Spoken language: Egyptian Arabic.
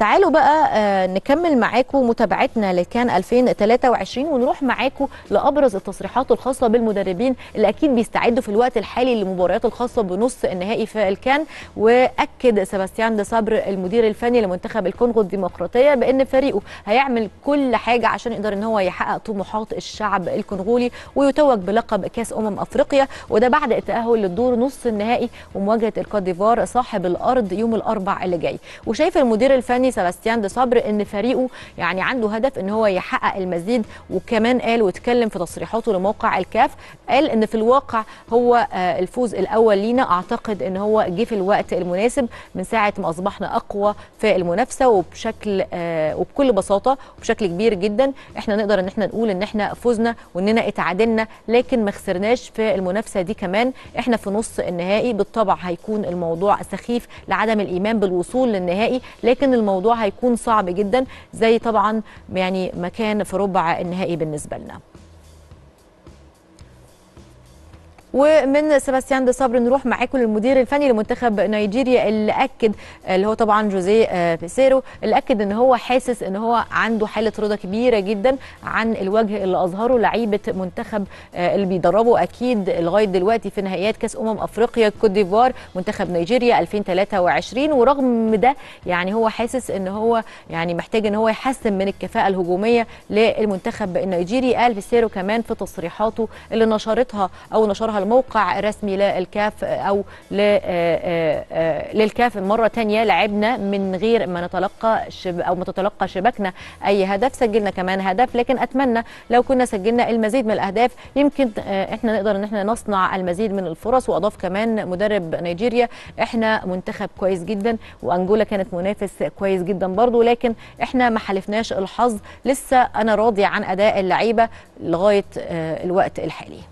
تعالوا بقى آه، نكمل معاكم متابعتنا لكان 2023 ونروح معاكم لابرز التصريحات الخاصه بالمدربين اللي اكيد بيستعدوا في الوقت الحالي للمباريات الخاصه بنص النهائي في الكان واكد سباستيان دي صبر المدير الفني لمنتخب الكونغو الديمقراطيه بان فريقه هيعمل كل حاجه عشان يقدر ان هو يحقق طموحات الشعب الكونغولي ويتوج بلقب كاس امم افريقيا وده بعد التاهل للدور نص النهائي ومواجهه الكوت ديفوار صاحب الارض يوم الاربع اللي جاي وشايف المدير الفني سباستيان دي صبر ان فريقه يعني عنده هدف ان هو يحقق المزيد وكمان قال واتكلم في تصريحاته لموقع الكاف قال ان في الواقع هو آه، الفوز الاول لينا اعتقد ان هو جه في الوقت المناسب من ساعه ما اصبحنا اقوى في المنافسه وبشكل آه، وبكل بساطه وبشكل كبير جدا احنا نقدر ان احنا نقول ان احنا فزنا واننا اتعادلنا لكن ما خسرناش في المنافسه دي كمان احنا في نص النهائي بالطبع هيكون الموضوع سخيف لعدم الايمان بالوصول للنهائي لكن الموضوع هيكون صعب جدا زي طبعا يعني ما كان في ربع النهائي بالنسبه لنا ومن سباستيان دي صبر نروح معاكم للمدير الفني لمنتخب نيجيريا اللي اكد اللي هو طبعا جوزيه آه، بيسيرو اللي اكد ان هو حاسس ان هو عنده حاله رضا كبيره جدا عن الوجه اللي اظهره لعيبه منتخب آه، اللي بيدربوا اكيد لغايه دلوقتي في نهائيات كاس امم افريقيا كوت ديفوار منتخب نيجيريا 2023 ورغم ده يعني هو حاسس ان هو يعني محتاج ان هو يحسن من الكفاءه الهجوميه للمنتخب النيجيري قال بيسيرو كمان في تصريحاته اللي نشرتها او نشرها الموقع الرسمي للكاف او ل- آه، آه، آه، للكاف مره تانية لعبنا من غير ما نتلقى شب او ما تتلقى شباكنا اي هدف سجلنا كمان هدف لكن اتمنى لو كنا سجلنا المزيد من الاهداف يمكن آه، احنا نقدر ان احنا نصنع المزيد من الفرص واضاف كمان مدرب نيجيريا احنا منتخب كويس جدا وانجولا كانت منافس كويس جدا برضو لكن احنا ما حالفناش الحظ لسه انا راضي عن اداء اللعيبه لغايه آه، الوقت الحالي